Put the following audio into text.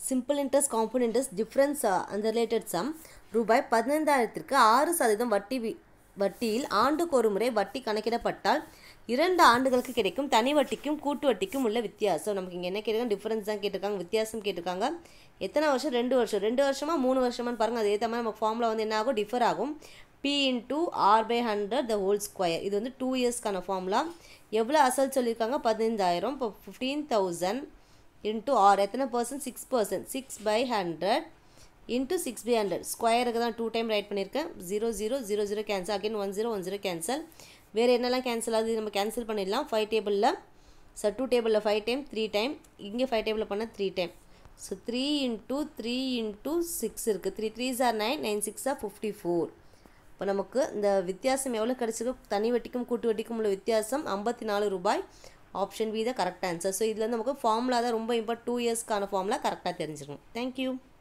simple interest compound interest difference அந்த related sum ரூபாய் பதினைந்தாயிரத்திற்கு ஆறு சதவீதம் வட்டி வி- வட்டியில் ஆண்டுக்கு ஒரு முறை வட்டி கணக்கிடப்பட்டால் இரண்டு ஆண்டுகளுக்கு கிடைக்கும் தனி வட்டிக்கும் கூட்டு வட்டிக்கும் உள்ள வித்தியாசம் நமக்கு இங்கே என்ன கேட்டிருக்காங்க டிஃப்ரென்ஸ் தான் கேட்டிருக்காங்க வித்தியாசம் கேட்டிருக்காங்க எத்தனை வருஷம் ரெண்டு வருஷம் ரெண்டு வருஷமா மூணு வருஷமான்னு பாருங்கள் அதே மாதிரி நம்ம ஃபார்மில் வந்து என்ன ஆகும் டிஃபர் ஆகும் P into R by hundred the whole square இது வந்து டூ இயர்ஸ்க்கான ஃபார்முலா எவ்வளோ அசல் சொல்லியிருக்காங்க பதினைந்தாயிரம் இப்போ ஃபிஃப்டீன் தௌசண்ட் இன்ட்டு ஆர் எத்தனை percent six percent six by hundred into six by hundred ஸ்கொயருக்கு தான் டூ டைம் ரைட் பண்ணியிருக்கேன் zero zero zero zero cancel again one zero one zero cancel வேறு என்னெல்லாம் கேன்சல் ஆகுது நம்ம கேன்சல் பண்ணிடலாம் ஃபைவ் டேபிளில் சார் டூ டேபிளில் ஃபைவ் டைம் த்ரீ டைம் இங்கே ஃபைவ் டேபிளில் பண்ணால் three time so three into three into six இருக்குது three three R nine nine six R fifty four இப்போ நமக்கு இந்த வித்தியாசம் எவ்வளோ கிடச்சிருக்கு தனி வட்டிக்கும் கூட்டு வட்டிக்கும் உள்ள வித்தியாசம் ஐம்பத்தி நாலு ரூபாய் ஆப்ஷன் பி தான் கரெக்ட் ஆன்சர் ஸோ இதில் நமக்கு ஃபார்முலா தான் ரொம்ப இம்பார்ட் டூ இயர்ஸ்க்கான ஃபார்முலா கரெக்டாக தெரிஞ்சிருக்கும் தேங்க்யூ